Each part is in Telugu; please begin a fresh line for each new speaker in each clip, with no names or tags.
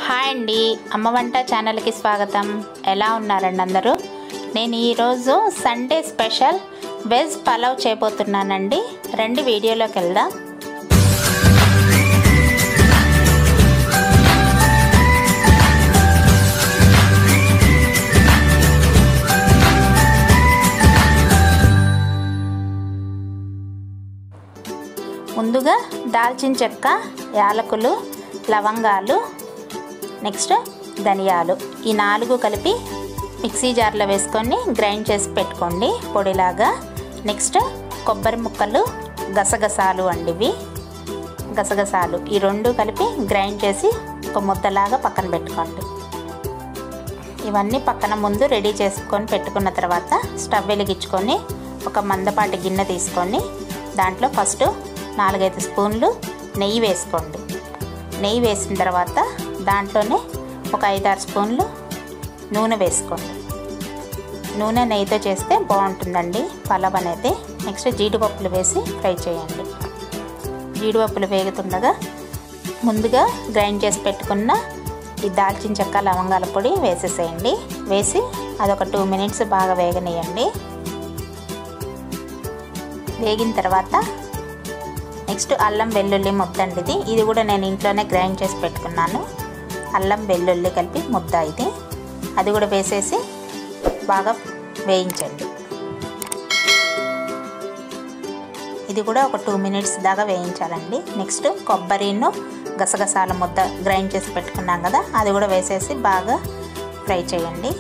హాయ్ అండి అమ్మ వంట ఛానల్కి స్వాగతం ఎలా ఉన్నారండి అందరూ నేను ఈరోజు సండే స్పెషల్ వెజ్ పలావ్ చేయబోతున్నానండి రెండు వీడియోలోకి వెళ్దాం ముందుగా దాల్చిన చెక్క యాలకులు లవంగాలు నెక్స్ట్ ధనియాలు ఈ నాలుగు కలిపి మిక్సీ జార్లో వేసుకొని గ్రైండ్ చేసి పెట్టుకోండి పొడిలాగా నెక్స్ట్ కొబ్బరి ముక్కలు గసగసాలు అండి ఇవి గసగసాలు ఈ రెండు కలిపి గ్రైండ్ చేసి ఒక ముద్దలాగా పక్కన పెట్టుకోండి ఇవన్నీ పక్కన ముందు రెడీ చేసుకొని పెట్టుకున్న తర్వాత స్టవ్ వెలిగించుకొని ఒక మందపాటి గిన్నె తీసుకొని దాంట్లో ఫస్ట్ నాలుగైదు స్పూన్లు నెయ్యి వేసుకోండి నెయ్యి వేసిన తర్వాత దాంట్లోనే ఒక ఐదారు స్పూన్లు నూనె వేసుకోండి నూనె నెయ్యితో చేస్తే బాగుంటుందండి పలావ్ అనేది నెక్స్ట్ జీడిపప్పులు వేసి ఫ్రై చేయండి జీడిపప్పులు వేగుతుండగా ముందుగా గ్రైండ్ చేసి పెట్టుకున్న ఈ దాల్చిన చెక్క లవంగాల పొడి వేసేసేయండి వేసి అదొక టూ మినిట్స్ బాగా వేగనీయండి వేగిన తర్వాత నెక్స్ట్ అల్లం వెల్లుల్లి ముద్ద అండి ఇది ఇది కూడా నేను ఇంట్లోనే గ్రైండ్ చేసి పెట్టుకున్నాను అల్లం వెల్లుల్లి కలిపి ముద్ద ఇది అది కూడా వేసేసి బాగా వేయించండి ఇది కూడా ఒక టూ మినిట్స్ దాకా వేయించాలండి నెక్స్ట్ కొబ్బరిను గసగసాల ముద్ద గ్రైండ్ చేసి పెట్టుకున్నాం కదా అది కూడా వేసేసి బాగా ఫ్రై చేయండి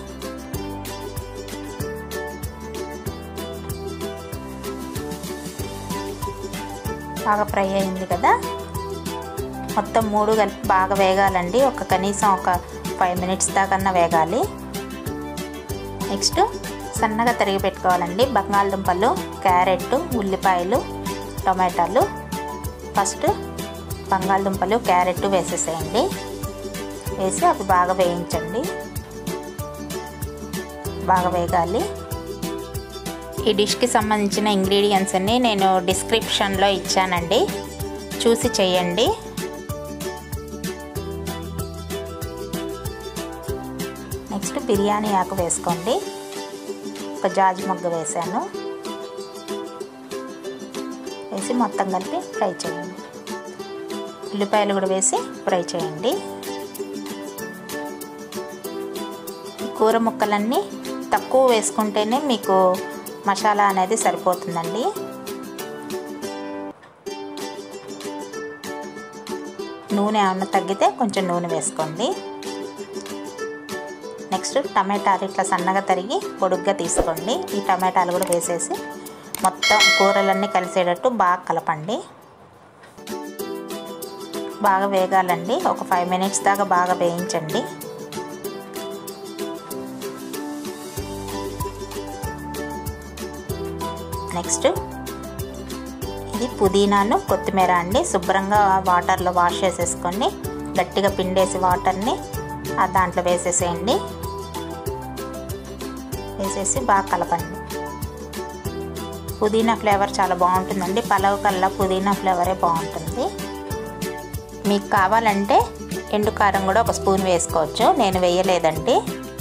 బాగా ఫ్రై అయింది కదా మొత్తం మూడు కలిపి బాగా వేగాలండి ఒక కనీసం ఒక ఫైవ్ మినిట్స్ దాకన్నా వేగాలి నెక్స్ట్ సన్నగా తరిగి పెట్టుకోవాలండి బంగాళదుంపలు క్యారెట్ ఉల్లిపాయలు టొమాటోలు ఫస్ట్ బంగాళదుంపలు క్యారెట్ వేసేసేయండి వేసి అవి బాగా వేయించండి బాగా వేగాలి ఈ డిష్కి సంబంధించిన ఇంగ్రీడియంట్స్ అన్ని నేను డిస్క్రిప్షన్లో ఇచ్చానండి చూసి చేయండి నెక్స్ట్ బిర్యానీ ఆకు వేసుకోండి ఒక జాజి మొగ్గ వేసాను వేసి మొత్తం కలిపి ఫ్రై చేయండి ఉల్లిపాయలు కూడా వేసి ఫ్రై చేయండి కూర ముక్కలన్నీ తక్కువ వేసుకుంటేనే మీకు మసాలా అనేది సరిపోతుందండి నూనె ఏమన్నా తగ్గితే కొంచెం నూనె వేసుకోండి నెక్స్ట్ టమాటాలు ఇట్లా సన్నగా తరిగి పొడుగ్గా తీసుకోండి ఈ టమాటాలు కూడా వేసేసి మొత్తం కూరలన్నీ కలిసేటట్టు బాగా కలపండి బాగా వేగాలండి ఒక ఫైవ్ మినిట్స్ దాకా బాగా వేయించండి నెక్స్ట్ ఇది పుదీనాను కొత్తిమీర అండి శుభ్రంగా వాటర్లో వాష్ చేసేసుకొని గట్టిగా పిండేసి వాటర్ని ఆ దాంట్లో వేసేసేయండి వేసేసి బాగా కలపండి పుదీనా ఫ్లేవర్ చాలా బాగుంటుందండి పలావ్ కల్లా పుదీనా ఫ్లేవరే బాగుంటుంది మీకు కావాలంటే ఎండు కారం కూడా ఒక స్పూన్ వేసుకోవచ్చు నేను వేయలేదండి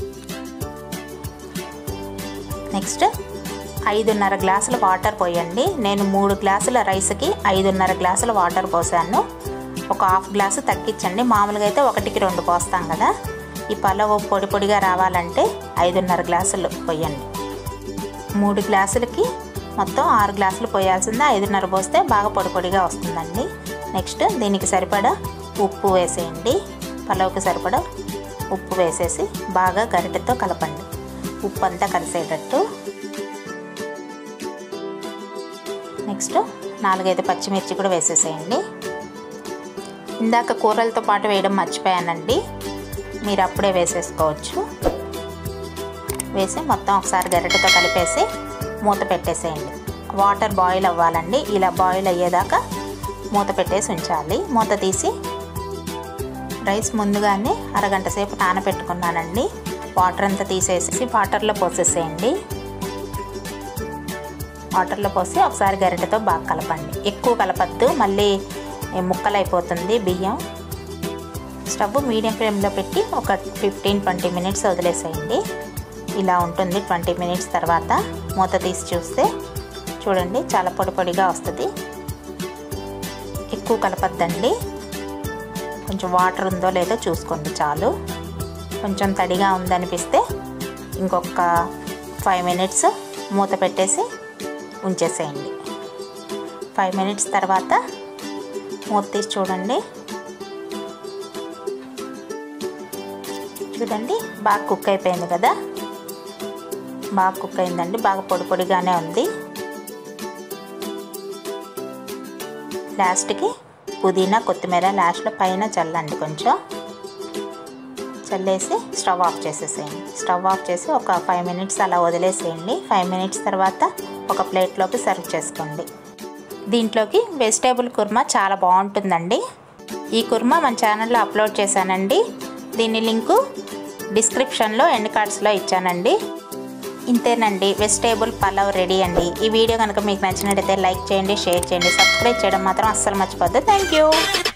నెక్స్ట్ ఐదున్నర గ్లాసుల వాటర్ పోయండి నేను మూడు గ్లాసుల రైస్కి ఐదున్నర గ్లాసుల వాటర్ పోసాను ఒక హాఫ్ గ్లాసు తగ్గించండి మామూలుగా అయితే ఒకటికి రెండు పోస్తాం కదా ఈ పలావ్ పొడి పొడిగా రావాలంటే ఐదున్నర గ్లాసులు పోయండి మూడు గ్లాసులకి మొత్తం ఆరు గ్లాసులు పోయాల్సిందే ఐదున్నర పోస్తే బాగా పొడి పొడిగా వస్తుందండి నెక్స్ట్ దీనికి సరిపడా ఉప్పు వేసేయండి పలావ్కి సరిపడా ఉప్పు వేసేసి బాగా గరిటెతో కలపండి ఉప్పు అంతా కలిసేటట్టు నెక్స్ట్ నాలుగైదు పచ్చిమిర్చి కూడా వేసేసేయండి ఇందాక కూరలతో పాటు వేయడం మర్చిపోయానండి మీరు అప్పుడే వేసేసుకోవచ్చు వేసి మొత్తం ఒకసారి గరిటెతో కలిపేసి మూత పెట్టేసేయండి వాటర్ బాయిల్ అవ్వాలండి ఇలా బాయిల్ అయ్యేదాకా మూత పెట్టేసి ఉంచాలి మూత తీసి రైస్ ముందుగానే అరగంట సేపు నానబెట్టుకున్నానండి వాటర్ అంతా తీసేసి వాటర్లో పోసేసేయండి వాటర్లో పోసి ఒకసారి గరిటెతో బాగా కలపండి ఎక్కువ కలపద్దు మళ్ళీ ముక్కలు అయిపోతుంది బియ్యం స్టవ్ మీడియం ఫ్లేమ్లో పెట్టి ఒక ఫిఫ్టీన్ ట్వంటీ మినిట్స్ వదిలేసేయండి ఇలా ఉంటుంది ట్వంటీ మినిట్స్ తర్వాత మూత తీసి చూస్తే చూడండి చాలా పొడి పొడిగా వస్తుంది ఎక్కువ కలపద్దండి కొంచెం వాటర్ ఉందో లేదో చూసుకోండి చాలు కొంచెం తడిగా ఉందనిపిస్తే ఇంకొక ఫైవ్ మినిట్స్ మూత పెట్టేసి ఉంచేసేయండి ఫైవ్ మినిట్స్ తర్వాత మూత తీసి చూడండి చూడండి బాగా కుక్ అయిపోయింది కదా బాగా కుక్ అయిందండి బాగా పొడి పొడిగానే ఉంది లాస్ట్కి పుదీనా కొత్తిమీర లాస్ట్లో పైన చల్లండి కొంచెం చల్లేసి స్టవ్ ఆఫ్ చేసేసేయండి స్టవ్ ఆఫ్ చేసి ఒక ఫైవ్ మినిట్స్ అలా వదిలేసేయండి ఫైవ్ మినిట్స్ తర్వాత ఒక ప్లేట్లోకి సర్వ్ చేసుకోండి దీంట్లోకి వెజిటేబుల్ కుర్మా చాలా బాగుంటుందండి ఈ కుర్మా మన ఛానల్లో అప్లోడ్ చేశానండి దీని లింకు డిస్క్రిప్షన్లో ఎండ్ కార్డ్స్లో ఇచ్చానండి ఇంతేనండి వెజిటేబుల్ పలావ్ రెడీ అండి ఈ వీడియో కనుక మీకు నచ్చినట్టయితే లైక్ చేయండి షేర్ చేయండి సబ్స్క్రైబ్ చేయడం మాత్రం అస్సలు మర్చిపోద్దు థ్యాంక్ యూ